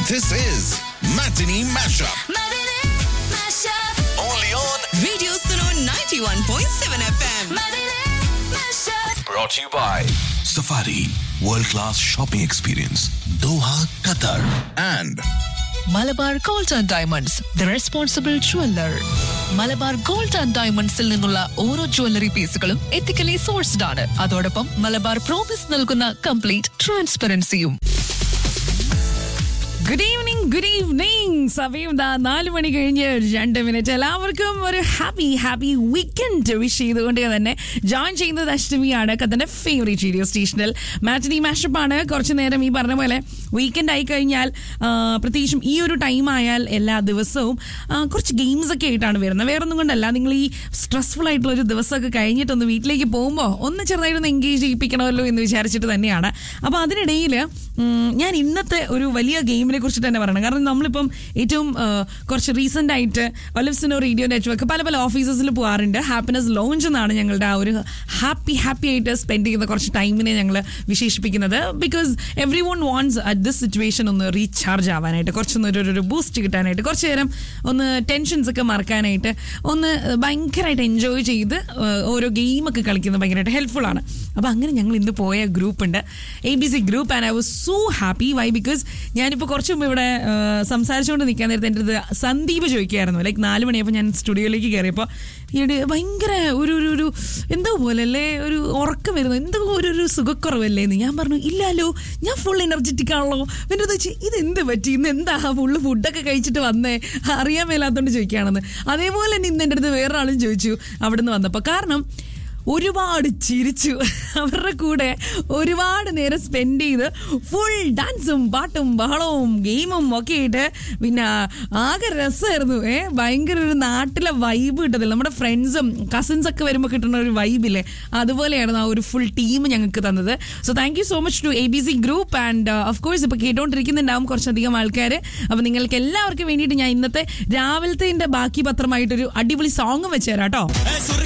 This is Matinee Mashup. Matinee Mashup. Only on. Radio Suno 91.7 FM. Matinee Mashup. Brought to you by Safari World Class Shopping Experience, Doha, Qatar. And Malabar gold and diamonds the responsible jeweller Malabar gold and ഡയമണ്ട്സിൽ നിന്നുള്ള ഓരോ jewellery പീസുകളും ethically sourced ആണ് അതോടൊപ്പം Malabar promise നൽകുന്ന complete ട്രാൻസ്പെറൻസിയും good evening good evening സമയം ദാ നാല് മണി കഴിഞ്ഞ് രണ്ട് മിനിറ്റ് എല്ലാവർക്കും ഒരു ഹാപ്പി ഹാപ്പി വീക്കെൻഡ് വിഷ് ചെയ്തുകൊണ്ട് തന്നെ ജോയിൻ ചെയ്യുന്നത് അഷ്ടമിയാണ് കത്തന്റെ ഫേവറേറ്റ് റേഡിയോ സ്റ്റേഷനിൽ മാറ്റിനി മാഷപ്പ് ആണ് കുറച്ച് നേരം ഈ പറഞ്ഞ പോലെ വീക്കെൻഡ് ആയി കഴിഞ്ഞാൽ ആ, പ്രത്യേകിച്ചും ഈ ഒരു ടൈം ആയാൽ എല്ലാ ദിവസവും ആ, കുറച്ച് ഗെയിംസ് ഒക്കെ ആയിട്ടാണ് വരുന്നത് വേറെ ഒന്നും കൊണ്ടല്ല നിങ്ങൾ ഈ സ്ട്രെസ്ഫുൾ ആയിട്ടുള്ള ഒരു ദിവസമൊക്കെ കഴിഞ്ഞിട്ടൊന്ന് വീട്ടിലേക്ക് പോകുമ്പോൾ ഒന്ന് ചെറുതായിട്ടൊന്ന് എൻഗേജ് ചെയ്യിപ്പിക്കണമല്ലോ എന്ന് വിചാരിച്ചിട്ട് തന്നെയാണ് അപ്പോൾ അതിനിടയിൽ ഞാൻ ഇന്നത്തെ ഒരു വലിയ ഗെയിമിനെ കുറിച്ചിട്ട് തന്നെ പറയണം കാരണം നമ്മളിപ്പം ഏറ്റവും ആ, കുറച്ച് റീസെന്റ് ആയിട്ട് ഒലിവ്സിനോ റേഡിയോ നെറ്റ്വർക്ക് പല പല ഓഫീസസിൽ പോകാറുണ്ട് ഹാപ്പിനെസ് ലോഞ്ച് എന്നാണ് ഞങ്ങളുടെ ആ ഒരു ഹാപ്പി ഹാപ്പി ആയിട്ട് സ്പെൻഡ് ചെയ്യുന്ന കുറച്ച് ടൈമിനെ ഞങ്ങൾ വിശേഷിപ്പിക്കുന്നത് because everyone wants at this situation ഒന്ന് റീചാർജ് ആവാനായിട്ട് കുറച്ചൊന്ന് ഒരു ഒരു ബൂസ്റ്റ് കിട്ടാനായിട്ട് കുറച്ച് നേരം ഒന്ന് ടെൻഷൻസ് ഒക്കെ മറക്കാനായിട്ട് ഒന്ന് ഭയങ്കരമായിട്ട് എൻജോയ് ചെയ്ത് ആ, ഓരോ ഗെയിമൊക്കെ കളിക്കുന്നത് ഭയങ്കരമായിട്ട് ഹെൽപ്ഫുൾ ആണ് അപ്പോൾ അങ്ങനെ ഞങ്ങൾ ഇന്ന് പോയ ഗ്രൂപ്പ് ഉണ്ട് A B C group and I was so happy why because ഞാനിപ്പോൾ കുറച്ച് മുമ്പ് ഇവിടെ ആ, സംസാരിച്ചുകൊണ്ട് നിൽക്കാൻ നേരത്തെ എൻ്റെ അടുത്ത് സന്ദീപ് ചോദിക്കുകയായിരുന്നു ലൈക്ക് നാല് മണിയപ്പോൾ ഞാൻ സ്റ്റുഡിയോയിലേക്ക് കയറിയപ്പോൾ ഈയിടെ ഭയങ്കര ഒരു ഒരു ഒരു എന്തോ പോലെ അല്ലേ ഒരു ഉറക്കം വരുന്നു എന്തോ ഒരു ഒരു സുഖക്കുറവല്ലേ എന്ന് ഞാൻ പറഞ്ഞു ഇല്ലല്ലോ ഞാൻ ഫുൾ എനർജറ്റിക് ആണല്ലോ എൻ്റെ അടുത്ത് ചോദിച്ചു ഇത് എന്ത് പറ്റി ഇന്ന് എന്താ ഫുള്ള് ഫുഡൊക്കെ കഴിച്ചിട്ട് വന്നേ അറിയാൻ മേലാത്തോണ്ട് ചോദിക്കുകയാണെന്ന് അതേപോലെ തന്നെ ഇന്ന് എൻ്റെ അടുത്ത് വേറൊരാളും ചോദിച്ചു അവിടുന്ന് വന്നപ്പോൾ കാരണം ഒരുപാട് ചിരിച്ചു അവരുടെ കൂടെ ഒരുപാട് നേരം സ്പെൻഡ് ചെയ്ത് ഫുൾ ഡാൻസും പാട്ടും ബഹളവും ഗെയിമും ഒക്കെ ആയിട്ട് പിന്നെ ആകെ രസമായിരുന്നു ഏ ഭയങ്കര ഒരു നാട്ടിലെ വൈബ് കിട്ടത്തില്ല നമ്മുടെ ഫ്രണ്ട്സും കസിൻസ് ഒക്കെ വരുമ്പോൾ കിട്ടുന്ന ഒരു വൈബില്ലേ അതുപോലെയാണ് ആ ഒരു ഫുൾ ടീം ഞങ്ങൾക്ക് തന്നത് so thank you so much to A B C group and of course ഇപ്പോൾ കേട്ടോണ്ടിരിക്കുന്നുണ്ടാവും കുറച്ചധികം ആൾക്കാർ അപ്പോൾ നിങ്ങൾക്ക് എല്ലാവർക്കും വേണ്ടിയിട്ട് ഞാൻ ഇന്നത്തെ രാവിലത്തെ ബാക്കി പത്രമായിട്ടൊരു അടിപൊളി സോങ് വെച്ചുതരാം കേട്ടോ